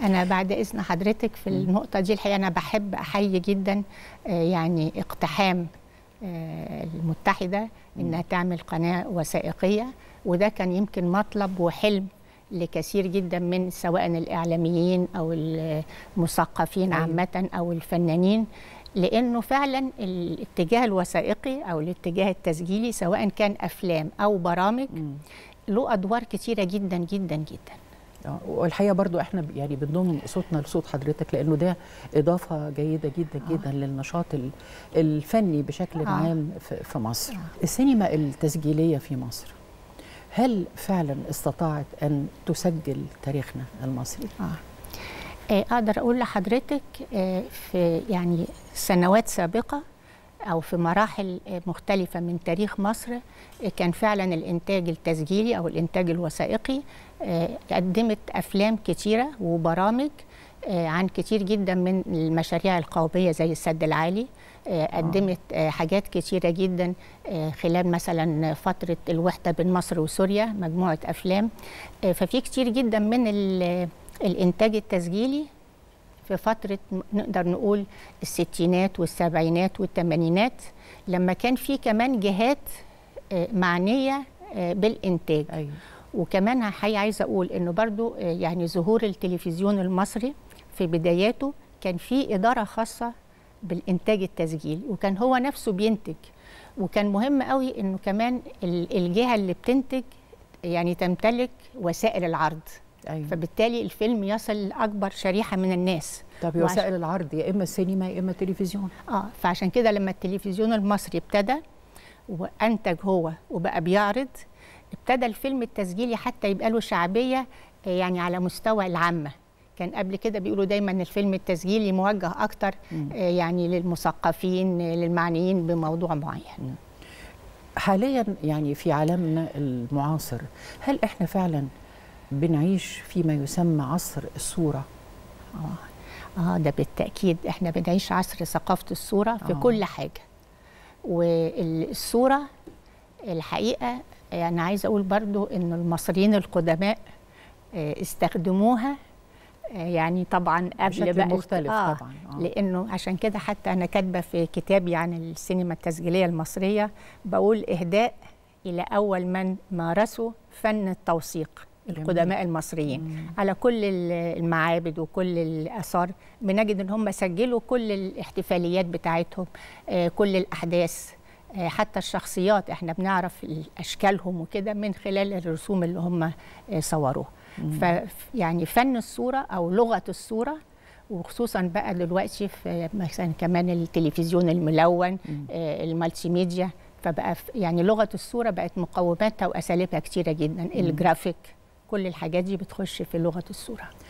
انا بعد اذن حضرتك في النقطه دي الحقيقه انا بحب احيي جدا آه، يعني اقتحام آه، المتحده انها تعمل قناه وثائقيه وده كان يمكن مطلب وحلم لكثير جدا من سواء الاعلاميين او المثقفين أيوة. عامه او الفنانين لانه فعلا الاتجاه الوثائقي او الاتجاه التسجيلي سواء كان افلام او برامج له ادوار كتيره جدا جدا جدا آه، والحقيقه برضو احنا ب- يعني بنضم صوتنا لصوت حضرتك لانه ده اضافه جيده جدا جدا للنشاط ال- الفني بشكل آه. عام في في مصر السينما التسجيليه في مصر هل فعلا استطاعت ان تسجل تاريخنا المصري آه. آه، اقدر اقول لحضرتك آه، في يعني سنوات سابقه او في مراحل آه، مختلفه من تاريخ مصر آه، كان فعلا الانتاج التسجيلي او الانتاج الوثائقي آه، قدمت افلام كتيره وبرامج آه، عن كتير جدا من المشاريع القوميه زي السد العالي آه، قدمت آه، حاجات كتيره جدا آه، خلال مثلا فتره الوحده بين مصر وسوريا مجموعه افلام آه، ففي كتير جدا من ال- الانتاج التسجيلي في فتره م- نقدر نقول الستينات والسبعينات والثمانينات لما كان في كمان جهات آه، معنيه آه، بالانتاج ايوه وكمان حقيقة عايزة أقول إنه برضو آه، يعني ظهور التلفزيون المصري في بداياته كان في إدارة خاصة بالإنتاج التسجيلي وكان هو نفسه بينتج وكان مهم قوي إنه كمان ال- الجهة اللي بتنتج يعني تمتلك وسائل العرض ايوه فبالتالي الفيلم يصل لأكبر شريحة من الناس طب وعش- وسائل العرض يا اما السينما يا اما التلفزيون اه فعشان كده لما التلفزيون المصري ابتدى وانتج هو وبقى بيعرض ابتدى الفيلم التسجيلي حتى يبقى له شعبيه آه، يعني على مستوى العامه كان قبل كده بيقولوا دايما ان الفيلم التسجيلي موجه اكتر آه، يعني للمثقفين آه، للمعنيين بموضوع معين حاليا يعني في عالمنا المعاصر هل احنا فعلا بنعيش فيما يسمى عصر الصوره اه ده بالتاكيد احنا بنعيش عصر ثقافه الصوره في آه. آه. كل حاجه والصوره الحقيقه انا عايزه اقول برضو ان المصريين القدماء آه، استخدموها آه، يعني طبعا قبل بشكل بقى مختلف آه طبعاً، آه. لانه عشان كده حتى انا كاتبه في كتابي عن السينما التسجيليه المصريه بقول اهداء الى اول من مارسوا فن التوثيق القدماء المصريين على كل ال- المعابد وكل الاثار بنجد ان هم سجلوا كل الاحتفاليات بتاعتهم آه، كل الاحداث آه، حتى الشخصيات احنا بنعرف ال- اشكالهم وكده من خلال الرسوم اللي هم آه، صوروها ف يعني فن الصوره او لغه الصوره وخصوصا بقى دلوقتي في مثلا كمان التلفزيون الملون آه، المالتي ميديا فبقى ف- يعني لغه الصوره بقت مقوماتها واساليبها كتيره جدا الجرافيك كل الحاجات دي بتخش في لغه الصوره